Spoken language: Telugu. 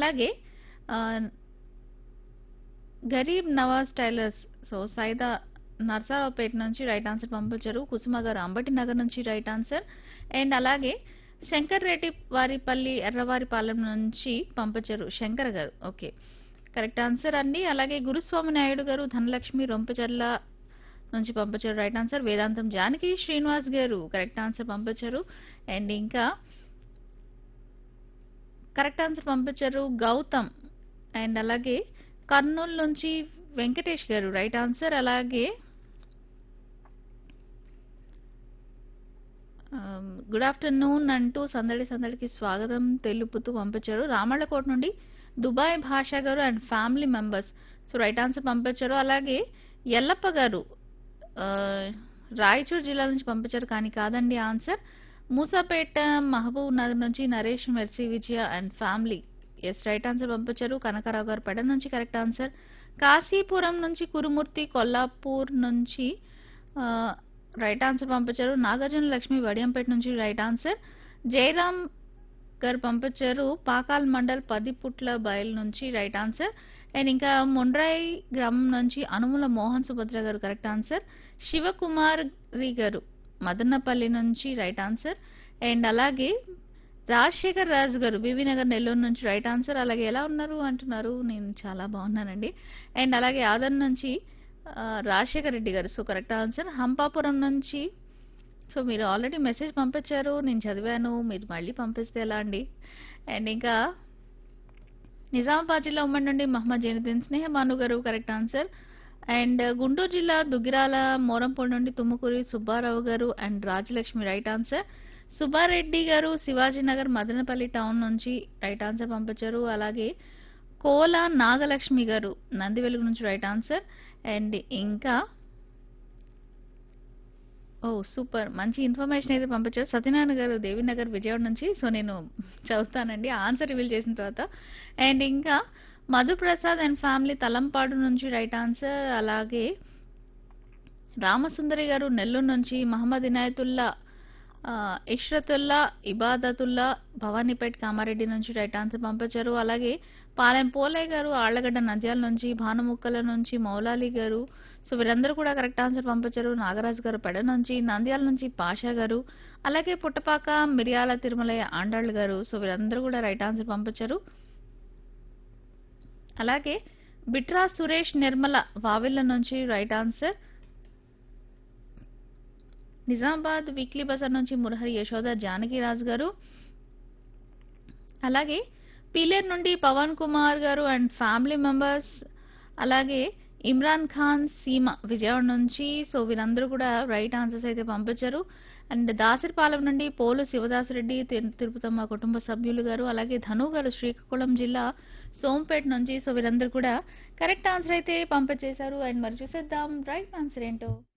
అలాగే ఆ, గరీబ్ నవాజ్ టైలర్స్ సో సైదా నర్సారావుపేట నుంచి రైట్ ఆన్సర్ పంపించారు కుసుమ గారు అంబటి నగర్ నుంచి రైట్ ఆన్సర్ అండ్ అలాగే శంకర్ రెడ్డి వారిపల్లి ఎర్రవారిపాలెం నుంచి పంపించారు శంకర్ గారు ఓకే కరెక్ట్ ఆన్సర్ అండి అలాగే గురుస్వామి నాయుడు గారు ధనలక్ష్మి రొంపచర్ల నుంచి పంపించారు రైట్ ఆన్సర్ వేదాంతం జానకి శ్రీనివాస్ గారు కరెక్ట్ ఆన్సర్ పంపించారు అండ్ ఇంకా కరెక్ట్ ఆన్సర్ పంపించారు గౌతమ్ అండ్ అలాగే కర్నూలు నుంచి వెంకటేష్ గారు రైట్ ఆన్సర్ అలాగే గుడ్ ఆఫ్టర్నూన్ అంటూ సందడి సందడికి స్వాగతం తెలుపుతూ పంపించారు రామళ్ళకోట నుండి Dubai Basha garu and family members so right answer పంపించారు అలాగే ఎల్లప్ప గారు ఆ, రాయచూరు జిల్లా నుంచి పంపించారు కానీ కాదండి ఆన్సర్ మూసాపేట మహబూబ్ నగర్ నుంచి Naresh Mercy Vijaya and family S right answer పంపించారు కనకారావు గారు పెడ నుంచి కరెక్ట్ ఆన్సర్ కాశీపురం నుంచి కురుమూర్తి కొల్లాపూర్ నుంచి ఆ, రైట్ ఆన్సర్ పంపించారు నాగార్జున లక్ష్మి వడియంపేట నుంచి రైట్ ఆన్సర్ జయరామ్ గారు పంపించారు పాకాల్ మండల్ పదిపుట్ల బయలు నుంచి రైట్ ఆన్సర్ అండ్ ఇంకా మొండ్రాయి గ్రామం నుంచి అనుముల మోహన్ సుభద్ర గారు కరెక్ట్ ఆన్సర్ శివకుమారి గారు మదనపల్లి నుంచి రైట్ ఆన్సర్ అండ్ అలాగే రాజశేఖర్ రాజు గారు బీబీ నగర్ నెల్లూరు నుంచి రైట్ ఆన్సర్ అలాగే ఎలా ఉన్నారు అంటున్నారు నేను చాలా బాగున్నానండి అండ్ అలాగే ఆదర్ నుంచి ఆ, రాజశేఖర్ రెడ్డి గారు సో కరెక్ట్ ఆన్సర్ హంపాపురం నుంచి సో మీరు ఆల్రెడీ మెసేజ్ పంపించారు నేను చదివాను మీరు మళ్ళీ పంపిస్తే ఎలా అండి అండ్ ఇంకా నిజామాబాద్ జిల్లా ఉమ్మడి నుండి మహమ్మద్ జైనుద్దీన్ స్నేహ భాను గారు కరెక్ట్ ఆన్సర్ అండ్ గుంటూరు జిల్లా దుగ్గిరాల మోరంపూడి నుండి Tummakuri Subbarao garu and Rajalakshmi right answer Subbareddy garu Shivajinagar Madanapalli town నుంచి రైట్ ఆన్సర్ పంపించారు అలాగే కోల నాగలక్ష్మి గారు నందివెలుగు నుంచి రైట్ ఆన్సర్ అండ్ ఇంకా ఓ సూపర్ మంచి ఇన్ఫర్మేషన్ అయితే పంపించారు సత్యనారాయణ గారు దేవినగర్ విజయవాడ నుంచి సో నేను చదువుతానండి ఆన్సర్ రివీల్ చేసిన తర్వాత అండ్ ఇంకా మధుప్రసాద్ అండ్ ఫ్యామిలీ తలంపాడు నుంచి రైట్ ఆన్సర్ అలాగే రామసుందరి గారు నెల్లూరు నుంచి మహమ్మద్ ఇనాయతుల్లా ఆ, ఇష్రతుల్లా ఇబాదతుల్లా భవానీపేట్ కామారెడ్డి నుంచి రైట్ ఆన్సర్ పంపించారు అలాగే పాలెం పోలయ్య గారు ఆళ్లగడ్డ నంద్యాల నుంచి భానుముక్కల నుంచి మౌలాలి గారు సో వీరందరూ కూడా కరెక్ట్ ఆన్సర్ పంపించారు నాగరాజు గారు పెడ నుంచి నంద్యాల నుంచి పాషా గారు అలాగే పుట్టపాక మిరియాల తిరుమలయ్య ఆండాళ్ళు గారు సో వీరందరూ కూడా రైట్ ఆన్సర్ పంపించారు అలాగే బిట్రా సురేష్ నిర్మల వావిళ్ళ నుంచి రైట్ ఆన్సర్ నిజామాబాద్ వీక్లీ బజార్ నుంచి మురహరి యశోద జానకిరాజు గారు అలాగే పీలేర్ నుండి పవన్ కుమార్ గారు అండ్ ఫ్యామిలీ మెంబర్స్ అలాగే ఇమ్రాన్ ఖాన్ సీమ విజయవాడ నుంచి సో వీరందరూ కూడా రైట్ ఆన్సర్స్ అయితే పంపించారు అండ్ దాసరిపాలెం నుండి పోలు శివదాసరెడ్డి తిరు- తిరుపతమ్మ కుటుంబ సభ్యులు గారు అలాగే ధను గారు శ్రీకాకుళం జిల్లా సోంపేట నుంచి సో వీరందరూ కూడా కరెక్ట్ ఆన్సర్ అయితే పంపించేశారు అండ్ మరి చూసేద్దాం రైట్ ఆన్సర్ ఏంటో